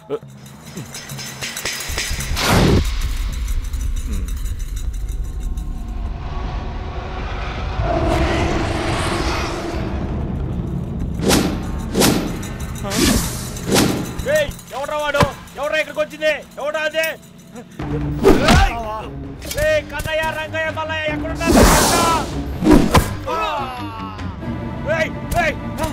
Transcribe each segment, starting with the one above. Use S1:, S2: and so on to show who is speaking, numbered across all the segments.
S1: ఏయ్ ఎవడ్రా వాడు ఎవడ్రా ఇక్కడికి వచ్చింది ఎవడా అదే ఏయ్ కన్నయ్య రంగయ్య మల్లయ్య ఎక్కడున్నారు ఏయ్ ఏయ్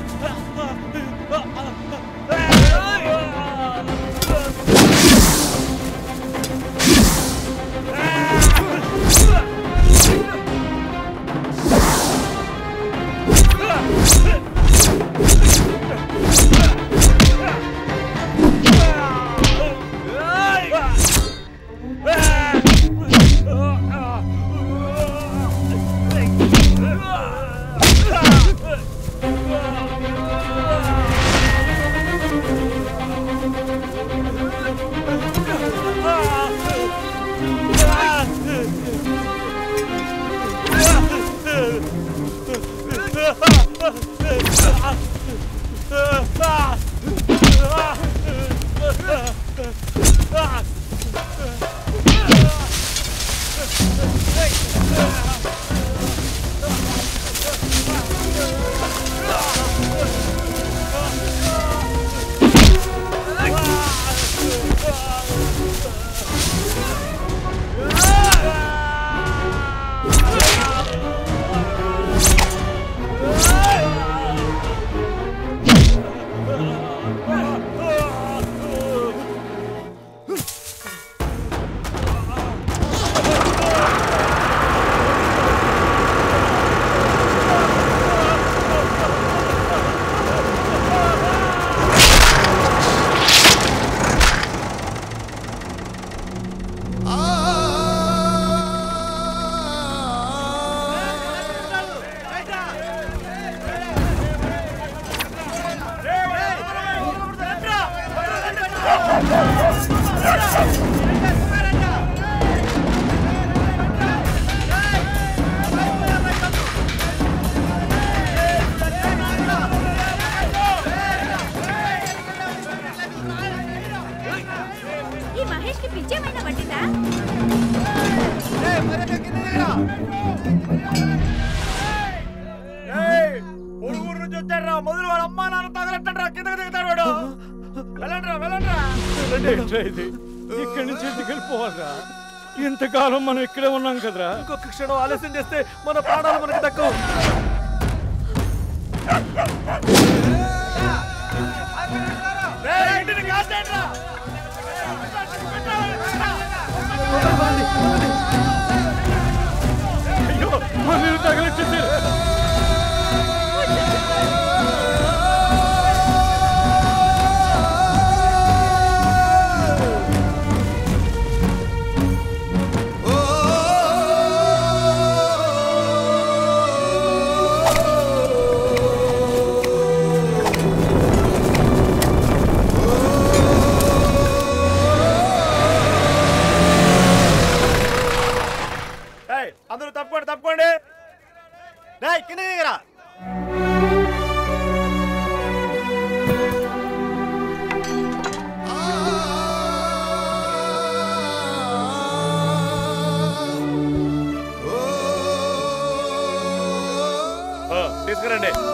S2: ఈ మహేష్ కి పిచ్చేమైనా పట్టిందా
S1: ఏయ్ పొరుగురు నుంచి వచ్చాడ్రా మొదలు వాడు అమ్మా నాన్న తగలట్టండ్రా కిందకి దిగుతాడు వాడు వెళ్ళండ్రా వెళ్ళండ్రా
S3: ఏంట్రా ఇది ఇక్కడి నుంచి ఇంటికి వెళ్ళిపోవాలరా ఇంతకాలం మనం ఇక్కడే ఉన్నాం కదరా
S1: ఇంకొక క్షణం ఆలస్యం చేస్తే మన ప్రాణాలు మనకి దక్కవు రేయ్, ఇంటిని కాల్చేయండ్రా.
S3: అయ్యో మన తగలెట్టేసారు
S1: ఏయ్, అందరూ తప్పుకోండి తప్పుకోండి రేయ్, కింద దిగరా తీసుకురండి